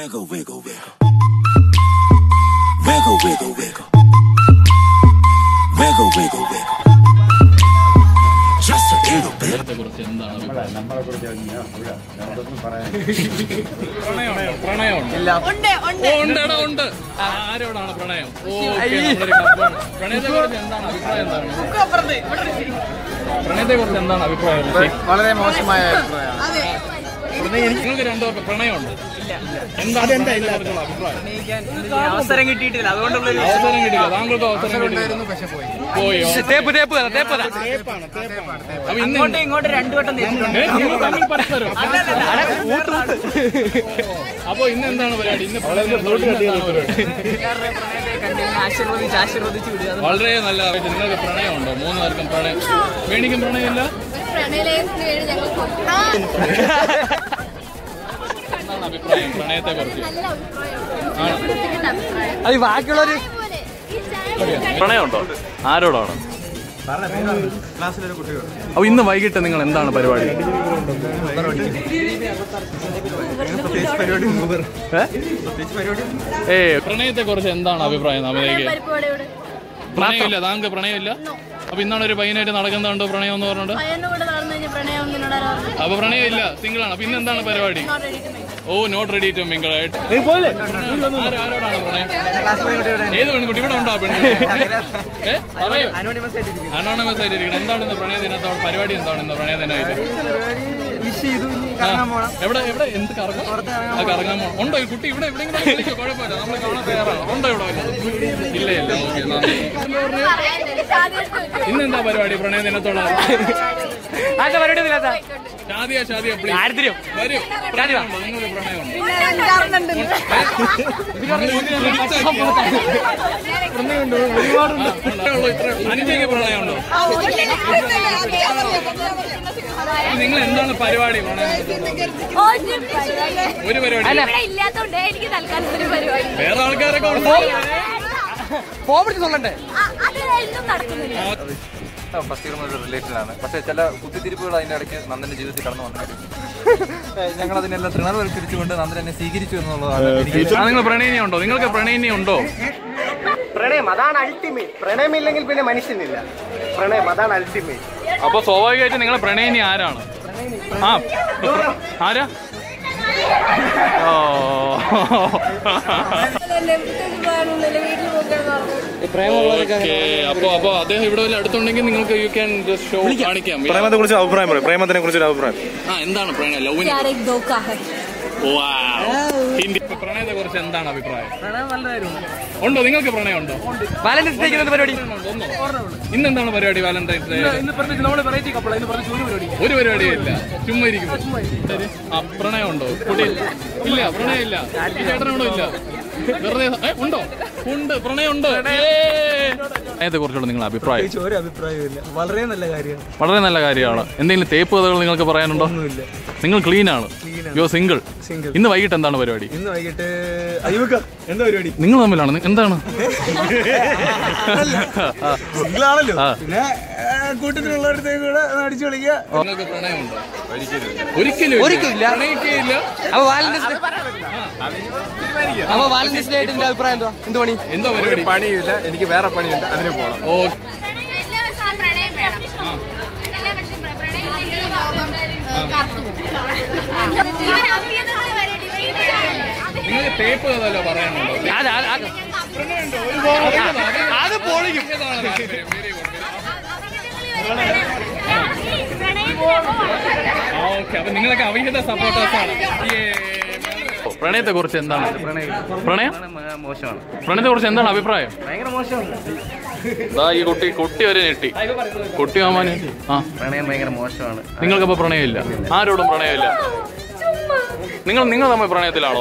Wiggle, wiggle, wiggle. Wiggle, wiggle, wiggle. Wiggle, wiggle, wiggle. Just a little bit. കുറിച്ച് എന്താണ് അഭിപ്രായം? നമ്മളെ കുറിച്ച് അതൊന്നും പറയാൻ പ്രണയമുണ്ടോ? പ്രണയമുണ്ടോ? ഉണ്ട് ഉണ്ട് ഓ, ഉണ്ട്, എടാ, ഉണ്ട്. ആ, ആരോടാണ് പ്രണയം ഓ, ഓക്കേ, നമ്മളൊരു കപ്പാണ്. പ്രണയത്തെ കുറിച്ച് എന്താണ് അഭിപ്രായം എന്താണ് പ്രണയത്തെ കുറിച്ച് എന്താണ് അഭിപ്രായം ഋഷി? വളരെ മോശമായ അഭിപ്രായമാണ് അതെ നിങ്ങൾക്ക് രണ്ടുപേർക്ക് പ്രണയമുണ്ട് എന്താണ് പ്രണയത്തെക്കുറിച്ചുള്ള അഭിപ്രായം അവസരം കിട്ടിയിട്ടില്ല അതുകൊണ്ടുള്ള അവസരം കിട്ടില്ല താങ്കൾക്ക് അവസരം കിട്ടില്ല പക്ഷെ പോയി പോയോ തേപ്പ് തേപ്പ് തേപ്പ് അപ്പൊ ഇന്ന് അങ്ങോട്ടും ഇങ്ങോട്ടും രണ്ടുവട്ടം തേച്ചിട്ടുണ്ട് ഏ, നിങ്ങൾ തമ്മിൽ പരസ്പരം അപ്പൊ ഇന്ന് എന്താണ് പരിപാടി ഇന്ന് പ്രണയത്തോട് ഇന്ന് എന്താണ് പരിപാടി ആശീർവദിച്ച് ആശീർവദിച്ച് വിടുക അത് വളരെ നല്ല ആയിട്ട് നിങ്ങൾക്ക് പ്രണയമുണ്ടോ മൂന്ന് പേർക്കും പ്രണയം വേണിക്കും പ്രണയമില്ല പ്രണയലേഖത്തിന് വേണ്ടി ഞങ്ങൾ എന്താണ് അഭിപ്രായം പ്രണയത്തെ കുറിച്ച് നല്ല അഭിപ്രായം അഭിപ്രായം അത് ബാക്കിയുള്ളവര് പ്രണയമുണ്ടോ ആരോടാണ് അപ്പൊ ഇന്ന് വൈകിട്ട് നിങ്ങൾ എന്താണ് പരിപാടി ഏ പ്രണയത്തെ കുറിച്ച് എന്താണ് അഭിപ്രായം നമ്മൾക്ക് പരിപ്പോടെയോട് പ്രണയമില്ല താങ്കൾക്ക് പ്രണയമില്ല അപ്പൊ ഇന്നാണ് ഒരു പയ്യനായിട്ട് നടക്കുന്നുണ്ടോ പ്രണയം എന്ന് പറഞ്ഞിട്ട് പയ്യന്റെ കൂടെ നടന്നു കഴിഞ്ഞാൽ പ്രണയം ഒന്നിനോട് പറഞ്ഞു അപ്പൊ പ്രണയമില്ല സിംഗിൾ ആണ് അപ്പൊ ഇന്ന് എന്താണ് പരിപാടി not ready to make oh not ready to mingle ആയിട്ട് ആരോ- ആരോടാണ് പ്രണയം ഏത് പെൺകുട്ടി ഇവിടെ ഉണ്ടോ ആ പെൺകുട്ടി ഏ പറയൂ അനോണമസ് ആയിട്ട് ഇരിക്കണം എന്താണ് ഇന്ന് പ്രണയ ദിനത്തോട് പരിപാടി എന്താണ് ഇന്ന് പ്രണയ ദിനമായിട്ട് ആ, എവിടെ എവിടെ എന്ത് കറങ്ങാം ആ കറങ്ങാൻ പോണം ഉണ്ടോ ഈ കുട്ടി ഇവിടെ എവിടെയെങ്കിലും കളിക്കോ കുഴപ്പമില്ല നമ്മൾ കാണാൻ തയ്യാറാണ് ഉണ്ടോ ഇവിടെ വല്ലതും? ഇല്ല ഇല്ല ഓക്കെ നന്ദി ഇന്ന് എന്താ പരിപാടി പ്രണയ ദിനത്തോട് ആകെ പരിപാടി ഒന്നുമില്ലാത്ത ഷാദിയ ഷാദിയ പ്ലീസ് ദാരിദ്ര്യം വരൂ പ്രണയമുണ്ടോ നിങ്ങൾക്ക് പ്രണയമുണ്ടോ ഒരുപാടുണ്ട് ഇത്ര അനുജയ്ക്ക് പ്രണയമുണ്ടോ നിങ്ങൾ എന്താണ് പരിപാടി പ്രണയം ഒരു പരിപാടി ഇവിടെ ഇല്ലാത്തോണ്ട് എനിക്ക് തൽക്കാലം ഒരു പരിപാടി വേറെ ആൾക്കാരൊക്കെ ഉണ്ട് പോപിടിച്ച് சொல்லണ്ടേ ആ, അത് എന്നും നടക്കുന്നില്ല ഫസ്റ്റ് ഇയർ ഒരു റിലേഷനാണ് പക്ഷേ ചില കുത്തിത്തിരിപ്പുകൾ അതിൻ്റെ ഇടയ്ക്ക് നന്ദന്റെ ജീവിതത്തിൽ കടന്നു വന്നു ഞങ്ങൾ അതിനെല്ലാം തൃണവൽക്കരിച്ചുകൊണ്ട് നന്ദൻ എന്നെ സ്വീകരിച്ചു എന്നുള്ളതാണ് എനിക്ക് ആ, നിങ്ങൾ പ്രണയിനി ഉണ്ടോ നിങ്ങൾക്ക് പ്രണയിനി ഉണ്ടോ പ്രണയം അതാണ് അൾട്ടിമേറ്റ് പ്രണയമില്ലെങ്കിൽ പിന്നെ മനുഷ്യനില്ല പ്രണയം അതാണ് അൾട്ടിമേറ്റ് അപ്പൊ സ്വാഭാവികമായിട്ട് നിങ്ങളെ പ്രണയിനി ആരാണ് ആ ആരാ ഓ ഓക്കെ അപ്പൊ അപ്പൊ അദ്ദേഹം ഇവിടെ വല്ല അടുത്തുണ്ടെങ്കിൽ നിങ്ങൾക്ക് യു ക്യാൻ ഷോ കാണിക്കാം പ്രേമത്തെ കുറിച്ച് അഭിപ്രായം പറയും പ്രേമത്തിനെ കുറിച്ചൊരു അഭിപ്രായം ആ എന്താണ് പ്രണയം ലവിനെ प्यार एक धोखा है പ്രണയത്തെ കുറിച്ച് എന്താണ് അഭിപ്രായം പ്രണയം നല്ല കാര്യമാണ് ഉണ്ടോ നിങ്ങൾക്ക് പ്രണയം ഉണ്ടോ വാലന്റൈൻസ് ഡേക്ക് എന്ത് പരിപാടി ഇന്ന് എന്താണ് പരിപാടി വാലന്റൈൻസ് ഡേ ഇന്ന് പ്രത്യേകിച്ച് നമ്മള് വെറൈറ്റി കപ്പിള ഇന്ന് പറഞ്ഞ ഒരു പരിപാടി ഒരു പരിപാടിയില്ല ചുമ്മാ ഇരിക്കുന്നു ആ പ്രണയം ഉണ്ടോ കുട്ടി ഇല്ല പ്രണയം ഇല്ല ഈ ചേട്ടനോടോ ഇല്ല വെറുതെ ഏ, ഉണ്ടോ ഉണ്ട് പ്രണയം ഉണ്ടോ പ്രണയത്തെ കുറിച്ചുള്ള നിങ്ങളുടെ അഭിപ്രായം ഒരു അഭിപ്രായമില്ല വളരെ നല്ല കാര്യമാണ് വളരെ നല്ല കാര്യമാണ് എന്തെങ്കിലും തേപ്പ് കഥകൾ നിങ്ങൾക്ക് പറയാനുണ്ടോ നിങ്ങൾ ക്ലീൻ ആണ് യോ സിംഗിൾ ഇന്ന് വൈകിട്ട് എന്താണ് പരിപാടി ഇന്ന് വൈകിട്ട് അയ്യൂക്ക എന്താ പരിപാടി നിങ്ങൾ തമ്മിലാണ് നി- എന്താണ് ആ. സിംഗിളാണല്ലോ ആ. പിന്നെ കൂട്ടത്തിലുള്ളവരുടെ കൂടെ അടിച്ചു കളിക്കുക നിങ്ങൾക്ക് പ്രണയമുണ്ടോ ഒരിക്കലും ഒരിക്കലുമില്ല. പ്രണയിക്കുകയില്ല അപ്പൊ വാലന്റൈൻസ് ഡേ അപ്പൊ വാലന്റൈൻസ് ഡേ ആയിട്ട് അഭിപ്രായം എന്താ എന്ത് പണി എന്തോ പരിപാടി പണിയില്ല എനിക്ക് വേറെ പണിയുണ്ട് അതിന് പോകണം ഓ എല്ലാ വർഷവും പ്രണയം വേണം എല്ലാ വർഷവും പ്രണയം ഇല്ലെങ്കിൽ ലോകം കറുത്തു ഇവൻ അഭ്യർത്ഥന വരെ ഡിവൈഡ് നിങ്ങൾക്ക് തേപ്പ് കഥല്ലോ പറയാനുണ്ടോ അത് അത് അത് അത് പൊളിക്കും ഓക്കെ അപ്പൊ നിങ്ങളൊക്കെ അവിഹിത സപ്പോർട്ടേഴ്സ് ആണ് പ്രണയത്തെ കുറിച്ച് എന്താണ് പ്രണയം മോശമാണ് പ്രണയത്തെ കുറിച്ച് എന്താണ് അഭിപ്രായം ഭയങ്കര മോശമാണ് ദാ ഈ കുട്ടി കുട്ടി വരെ ഞെട്ടി കുട്ടി ആവാന് ആ പ്രണയം ഭയങ്കര മോശമാണ് നിങ്ങൾക്കപ്പോ പ്രണയമില്ല ആരോടും പ്രണയമില്ല നിങ്ങൾ നിങ്ങൾ തമ്മിൽ പ്രണയത്തിലാണോ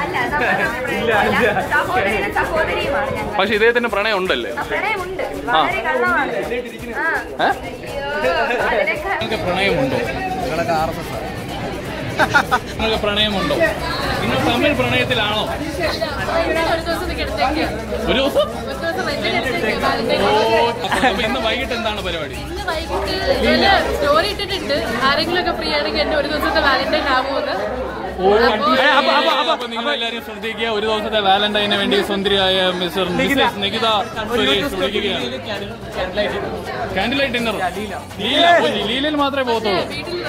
സഹോദരനും സഹോദരിയുമാണ് ഞങ്ങൾ പക്ഷെ ഇദ്ദേഹത്തിന് പ്രണയം ഉണ്ടല്ലേ പ്രണയമുണ്ട് ആ. വളരെ കള്ളമാണ് ആ. ഏ? അയ്യോ, അതിനൊക്കെ നിങ്ങൾക്ക് പ്രണയമുണ്ടോ നിങ്ങൾക്ക് പ്രണയമുണ്ടോ നിങ്ങൾ തമ്മിൽ പ്രണയത്തിലാണോ ഒരു ദിവസം കിടത്തേക്ക് ഒരു ദിവസം ഒരു ദിവസം വലിയ കിടത്തേക്ക് ഓ അപ്പൊ ഇന്ന് വൈകിട്ട് എന്താണ് പരിപാടി ഇന്ന് വൈകിട്ട് ഇതുപോലെ സ്റ്റോറി ഇട്ടിട്ടുണ്ട് ആരെങ്കിലും ഒക്കെ ഫ്രീ ആണെങ്കിൽ എന്റെ ഒരു ദിവസത്തെ വാലന്റൈൻ ആവുമെന്ന് അപ്പൊ നിങ്ങൾ എല്ലാവരും ശ്രദ്ധിക്കുക ഒരു ദിവസത്തെ വാലന്റൈന് വേണ്ടി സുന്ദരിയായ മിസ്റ്റർ മിസ്സസ് നികിത സുരേഷ് വിളിക്കുകയാണ് കാൻഡിൽ ലൈറ്റ് ഡിന്നർ ലീല ഓ, ലീലയിൽ മാത്രമേ പോകത്തുള്ളൂ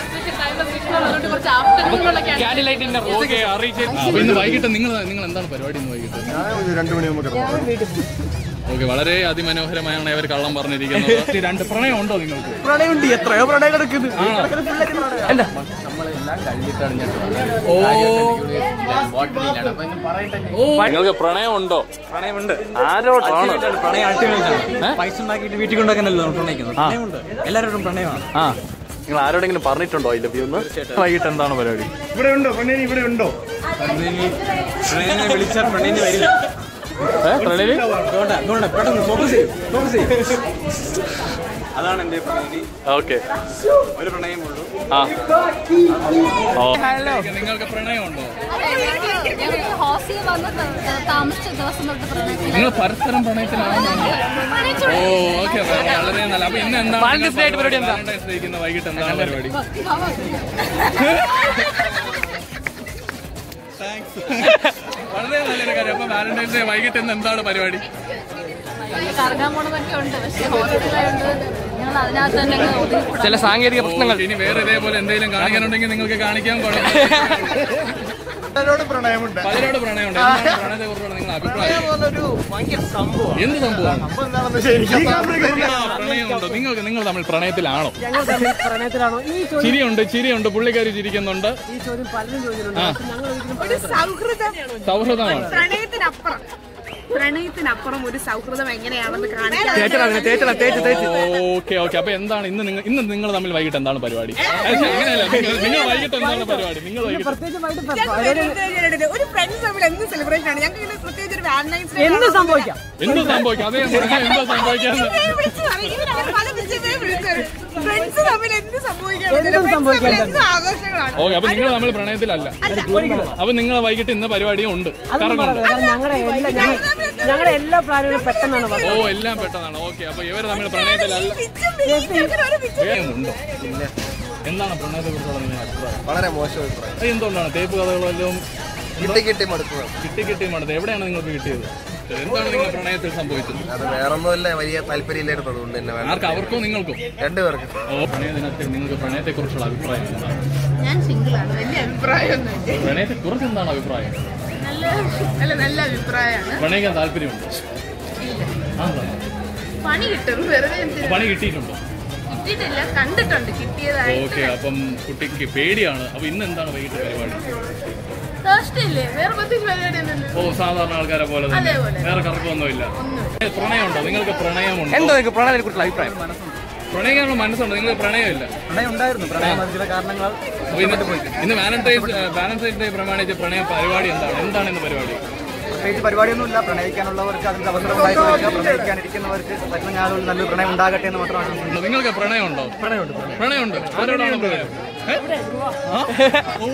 ഓക്കെ അറിയിച്ചു അപ്പൊ ഇന്ന് വൈകിട്ട് നിങ്ങൾ നിങ്ങൾ എന്താണ് പരിപാടി ഇന്ന് വൈകിട്ട് രണ്ടു മണിയാകുമ്പോൾ ഓക്കെ വളരെ അതിമനോഹരമായാണ് അവർ കള്ളം പറഞ്ഞിരിക്കുന്നത് രണ്ട് പ്രണയം ഉണ്ടോ നിങ്ങൾക്ക് പ്രണയമുണ്ട് എത്രയോ പ്രണയം കിടക്കുന്നു നിങ്ങൾക്ക് പ്രണയം ഉണ്ടോ പ്രണയമുണ്ട് ആരോടാണ് പ്രണയം അൾട്ടിമേറ്റ് പൈസ ഉണ്ടാക്കിയിട്ട് വീട്ടിൽ കൊണ്ടുവെക്കാനല്ലോ നമ്മൾ പ്രണയിക്കുന്നത് പ്രണയമുണ്ട് എല്ലാവരോടും പ്രണയമാണ് ആ നിങ്ങൾ ആരോടെങ്കിലും പറഞ്ഞിട്ടുണ്ടോ ഐ ലവ് യു എന്ന് വൈകിട്ട് എന്താണ് പരിപാടി ഇവിടെ ഉണ്ടോ പെണ്ണേനി ഇവിടെ ഉണ്ടോ പ്രണയനെ വിളിച്ചാൽ പ്രണയിന് വരില്ല ഏ, പ്രണയില് അതുകൊണ്ടാ അതുകൊണ്ടാ പെട്ടെന്ന് ഫോക്കസ് ചെയ്യും ഫോക്കസ് ചെയ്യും അതാണ് എന്റെ പ്രണയിനി ഓക്കെ ഒരു പ്രണയമുള്ളൂ ആ ഓ. നിങ്ങൾക്ക് പ്രണയമുണ്ടോ ഞങ്ങൾ ഹോസ്റ്റലിൽ വന്ന് ത- താമസിച്ച ദിവസം തൊട്ട് പ്രണയത്തിൽ നിങ്ങൾ പരസ്പരം പ്രണയത്തിലാണെന്നാണ് ഓ ഓക്കെ വളരെ നല്ല അപ്പൊ ഇന്ന് എന്താണ് Valentine's Day ആയിട്ട് പരിപാടി എന്താ? വാലന്റൈൻസ് ഡേക്ക് ഇന്ന് വൈകിട്ട് എന്താണ് പരിപാടി വളരെ നല്ലൊരു കാര്യം അപ്പൊ വാലന്റൈൻസ് ഡേ വൈകിട്ട് ഇന്ന് എന്താണ് പരിപാടി കറങ്ങാൻ പോണതൊക്കെ ഉണ്ട് പക്ഷെ ഹോസ്റ്റലിലായതുകൊണ്ട് ഞങ്ങൾ അതിനകത്ത് തന്നെ അങ്ങ് ഒതുങ്ങിക്കൂടാ. ചില സാങ്കേതിക ഓ, പ്രശ്നങ്ങൾ ഇനി വേറെ ഇതേപോലെ എന്തെങ്കിലും കാണിക്കാനുണ്ടെങ്കിൽ നിങ്ങൾക്ക് കാണിക്കാൻ കുഴപ്പമില്ല അവരോട് പ്രണയമുണ്ട് പലരോട് പ്രണയമുണ്ട് എന്താണ് പ്രണയത്തെ കുറിച്ചുള്ള നിങ്ങളുടെ അഭിപ്രായം ഒരു ഭയങ്കര സംഭവമാണ് എന്ത് സംഭവമാണ് അപ്പൊ എന്താണെന്ന് ശരിക്കും ആ, പ്രണയമുണ്ടോ നിങ്ങൾക്ക് നിങ്ങൾ തമ്മിൽ പ്രണയത്തിലാണോ ഞങ്ങൾ തമ്മിൽ പ്രണയത്തിലാണോ ഈ ചോദ്യം ചിരിയുണ്ട് ചിരിയുണ്ട് പുള്ളിക്കാരി ചിരിക്കുന്നുണ്ട് ഈ ചോദ്യം പലരും ചോദിച്ചിട്ടുണ്ട് ആ. പക്ഷെ ഞങ്ങൾ ഒരിക്കലും ഒരു സൗഹൃദം സൗഹൃദമാണ് പ്രണയത്തിനപ്പുറം പ്രണയത്തിനപ്പുറം ഒരു സൗഹൃദം എങ്ങനെയാണെന്ന് കാണിക്കാൻ ഓക്കെ ഓക്കെ അപ്പൊ എന്താണ് ഇന്ന് നിങ്ങൾ ഇന്ന് നിങ്ങൾ തമ്മിൽ വൈകിട്ട് എന്താണ് പരിപാടി അല്ല, അങ്ങനെയല്ല നിങ്ങൾ നിങ്ങൾ വൈകിട്ട് എന്താണ് പരിപാടി നിങ്ങൾ വൈകിട്ട് പ്രത്യേകിച്ചുമായിട്ട് ഇപ്പൊ ഞങ്ങൾക്ക് എന്ത് ഒരു ഫ്രണ്ട്സ് തമ്മിൽ എന്ത് സെലിബ്രേഷൻ ആണ് ഞങ്ങൾക്ക് ഇങ്ങനെ പ്രത്യേകിച്ച് ഒരു വാലന്റൈൻസ് ഡേ എന്ത് സംഭവിക്കാം എന്ത് സംഭവിക്കും അതേ പറഞ്ഞാൽ എന്താ സംഭവിക്കാന്ന് ഫ്രണ്ട്സ് തമ്മിൽ എന്ത് സംഭവിക്കാൻ എന്തും സംഭവിക്കാൻ എന്ത് ആഘോഷങ്ങളാണ് ഓക്കെ അപ്പൊ നിങ്ങൾ തമ്മിൽ പ്രണയത്തിലല്ല അപ്പൊ നിങ്ങൾ വൈകിട്ട് ഇന്ന് പരിപാടിയും ഉണ്ട് കറങ്ങുണ്ട് ഞങ്ങളുടെ എല്ലാ ഞങ്ങൾ- ഞങ്ങളുടെ എല്ലാ പ്ലാനുകളും പെട്ടെന്നാണ് ഓ എല്ലാം പെട്ടെന്നാണ് ഓക്കെ അപ്പൊ ഇവർ തമ്മിൽ പ്രണയത്തിലല്ല ഉണ്ടോ എന്താണ് പ്രണയത്തെ കുറിച്ചുള്ള നിങ്ങളുടെ അഭിപ്രായം വളരെ മോശം അഭിപ്രായം അത് എന്തുകൊണ്ടാണ് തേപ്പ് കഥകളും എല്ലാം കിട്ടി കിട്ടി മടുക്കുക കിട്ടി കിട്ടി മടുത്ത് എവിടെയാണ് നിങ്ങൾക്ക് കിട്ടിയത് എന്താണ് നിങ്ങൾ പ്രണയത്തിൽ സംഭവിച്ചത് അത് വേറൊന്നുമല്ല വലിയ താല്പര്യമില്ലായിരുന്നു അതുകൊണ്ട് തന്നെ വേണം ആർക്ക് അവർക്കോ നിങ്ങൾക്കോ രണ്ടുപേർക്ക് ഓ പ്രണയ ദിനത്തിൽ നിങ്ങൾക്ക് പ്രണയത്തെ കുറിച്ചുള്ള അഭിപ്രായം എന്താണ് ഞാൻ സിംഗിളാണ് വലിയ അഭിപ്രായമൊന്നും പ്രണയത്തെ കുറിച്ച് എന്താണ് അഭിപ്രായം നല്ല അല്ല നല്ല അഭിപ്രായമാണ് പ്രണയിക്കാൻ താല്പര്യമുണ്ടോ ആ, എന്താണ്? പണി കിട്ടും വെറുതെ എന്തിനാ? പണി കിട്ടിയിട്ടുണ്ടോ കിട്ടിയിട്ടില്ല കണ്ടിട്ടുണ്ട് കിട്ടിയതായിട്ട് ഓക്കെ അപ്പം കുട്ടിക്ക് പേടിയാണ് അപ്പൊ ഇന്ന് എന്താണ് വൈകിട്ട് പരിപാടി ഇല്ലേ വേറെ പ്രത്യേകിച്ച് പരിപാടിയൊന്നുമില്ല ഓ സാധാരണ ആൾക്കാരെ പോലെ തന്നെ അതേപോലെ. വേറെ കറക്കമൊന്നുമില്ല ഏ, പ്രണയമുണ്ടോ നിങ്ങൾക്ക് പ്രണയമുണ്ടോ എന്തോ നിങ്ങൾക്ക് പ്രണയത്തെ കുറിച്ചുള്ള അഭിപ്രായം പ്രണയിക്കാനുള്ള മനസ്സുണ്ടോ നിങ്ങൾക്ക് പ്രണയമില്ല പ്രണയം ഉണ്ടായിരുന്നു പ്രണയം ചില കാരണങ്ങളാൽ അപ്പൊ ഇന്ന് ഇന്ന് വാലന്റൈൻസ് വാലന്റൈൻസ് ഡേ പ്രമാണിച്ച് പ്രണയ പരിപാടി എന്താണ് എന്താണ് ഇന്ന് പരിപാടി പ്രത്യേകിച്ച് പരിപാടിയൊന്നുമില്ല പ്രണയിക്കാനുള്ളവർക്ക് അതിന്റെ അവസരം ഉണ്ടായിട്ടില്ല പ്രണയിക്കാനിരിക്കുന്നവർക്ക് പറ്റുന്ന ഞാനൊരു നല്ലൊരു പ്രണയം ഉണ്ടാകട്ടെ എന്ന് മാത്രമാണ് നിങ്ങൾക്ക് പ്രണയമുണ്ടോ പ്രണയമുണ്ട് പ്രണയമുണ്ട് ആരോടാണ് പ്രണയം ഏ? ആ? ഓ.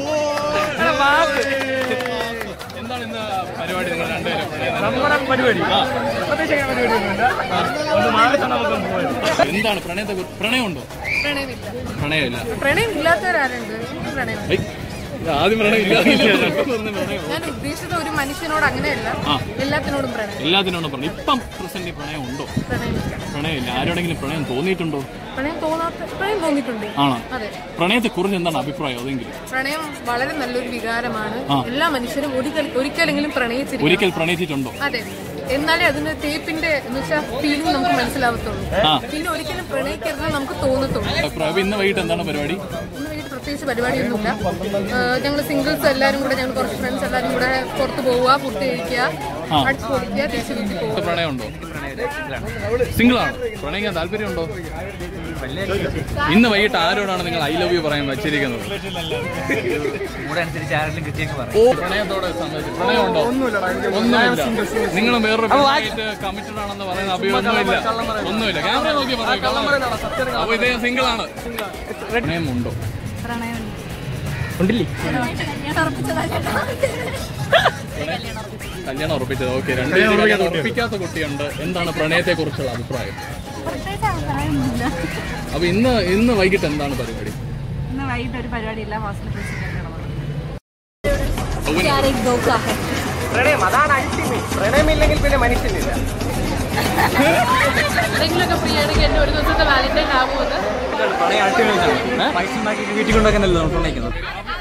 എന്താണ് ഇന്ന് പരിപാടി നിങ്ങൾ രണ്ടുപേരും പ്രണയം നമ്മുടെ പരിപാടി ആ. പ്രത്യേകിച്ച് പരിപാടിയൊന്നുമില്ല ഒന്ന് മാറി നമുക്ക് പോയത് എന്താണ് പ്രണയത്തെ കുറിച്ച് പ്രണയമുണ്ടോ പ്രണയമില്ല പ്രണയമില്ല പ്രണയം ഇല്ലാത്തവരാരുണ്ട് പ്രണയം ഏയ്, ഇത് ആദ്യം പ്രണയമില്ല പ്രണയം ഞാൻ ഉദ്ദേശിച്ചത് ഒരു മനുഷ്യനോട് അങ്ങനെയല്ല ആ. എല്ലാത്തിനോടും പ്രണയം എല്ലാത്തിനോടും പറഞ്ഞു ഇപ്പം പ്രസന്റ് പ്രണയം ഉണ്ടോ പ്രണയമില്ല പ്രണയമില്ല ആരോടെങ്കിലും പ്രണയം തോന്നിയിട്ടുണ്ടോ പ്രണയം തോന്നാത്ത പ്രണയം തോന്നിയിട്ടുണ്ട് ആണോ അതെ പ്രണയത്തെ കുറിച്ച് എന്താണ് അഭിപ്രായം അതെങ്കിലും പ്രണയം വളരെ നല്ലൊരു വികാരമാണ് ആ. എല്ലാ മനുഷ്യരും ഒരിക്കൽ ഒരിക്കലെങ്കിലും പ്രണയിച്ചിരിക്കും ഒരിക്കൽ പ്രണയിച്ചിട്ടുണ്ടോ അതെ എന്നാലേ അതിന്റെ തേപ്പിന്റെ എന്ന് വെച്ചാൽ ഫീലിംഗ് നമുക്ക് മനസ്സിലാവത്തുള്ളൂ ആ. പിന്നെ ഒരിക്കലും പ്രണയിക്കരുത് നമുക്ക് തോന്നത്തുള്ളൂ അഭിപ്രായം അപ്പൊ ഇന്ന് വൈകിട്ട് എന്താണ് പരിപാടി ഇന്ന് വീട്ടിൽ പ്രത്യേകിച്ച് പരിപാടിയൊന്നുമില്ല ഞങ്ങൾ സിംഗിൾസ് എല്ലാവരും കൂടെ ഞങ്ങൾ കുറച്ച് ഫ്രണ്ട്സ് എല്ലാവരും കൂടെ പുറത്ത് പോവുക ഫുഡ് കഴിക്കുക ആ. അടിച്ചു പൊളിക്കുക തിരിച്ച് വീട്ടിൽ പോവുക പ്രണയമുണ്ടോ സിംഗിൾ ആണ് പ്രണയിക്കാൻ താല്പര്യമുണ്ടോ ഇന്ന് വൈകിട്ട് ആരോടാണ് നിങ്ങൾ ഐ ലവ് യു പറയാൻ വെച്ചിരിക്കുന്നത് കൂടെ അനുസരിച്ച് ആരെങ്കിലും കിട്ടിയെങ്കിൽ പറയാം ഓ പ്രണയത്തോടെ സംബന്ധിച്ച് പ്രണയമുണ്ടോ ഒന്നുമില്ല നിങ്ങൾ വേറൊരു പെണ്ണായിട്ട് കമ്മിറ്റഡ് ആണെന്ന് പറയുന്ന അഭിയൊന്നുമില്ല ഒന്നുമില്ല ക്യാമറ നോക്കി പറയും അപ്പൊ ഇതേ സിംഗിൾ ആണ് പ്രണയമുണ്ടോ ഉണ്ടില്ലേ ഞാൻ ഉറപ്പിച്ചതാ ചേട്ടാ. കല്യാണം ഉറപ്പിച്ചത് ഓക്കെ രണ്ടുപേരും കല്യാണം ഉറപ്പിക്കാത്ത കുട്ടിയുണ്ട് എന്താണ് പ്രണയത്തെ കുറിച്ചുള്ള അഭിപ്രായം പ്രത്യേകിച്ച് അഭിപ്രായമൊന്നുമില്ല അപ്പൊ ഇന്ന് ഇന്ന് വൈകിട്ട് എന്താണ് പരിപാടി ഇന്ന് വൈകിട്ട് ഒരു പരിപാടിയില്ല ഹോസ്റ്റലിൽ വെച്ച് കല്യാണം പ്രണയം അതാണ് അൾട്ടിമേറ്റ് പ്രണയമില്ലെങ്കിൽ പിന്നെ മനുഷ്യനില്ല എന്തെങ്കിലുമൊക്കെ ഫ്രീ ആണെങ്കിൽ എന്നെ ഒരു ദിവസത്തെ വാലന്റൈൻ ആകുമെന്ന് പ്രണയം അൾട്ടിമേറ്റ് ആണ് പൈസ ഉണ്ടാക്കി വീട്ടിൽ കൊണ്ടുവെക്കാനല്ലോ നമ്മൾ പ്രണയിക്കുന്നത്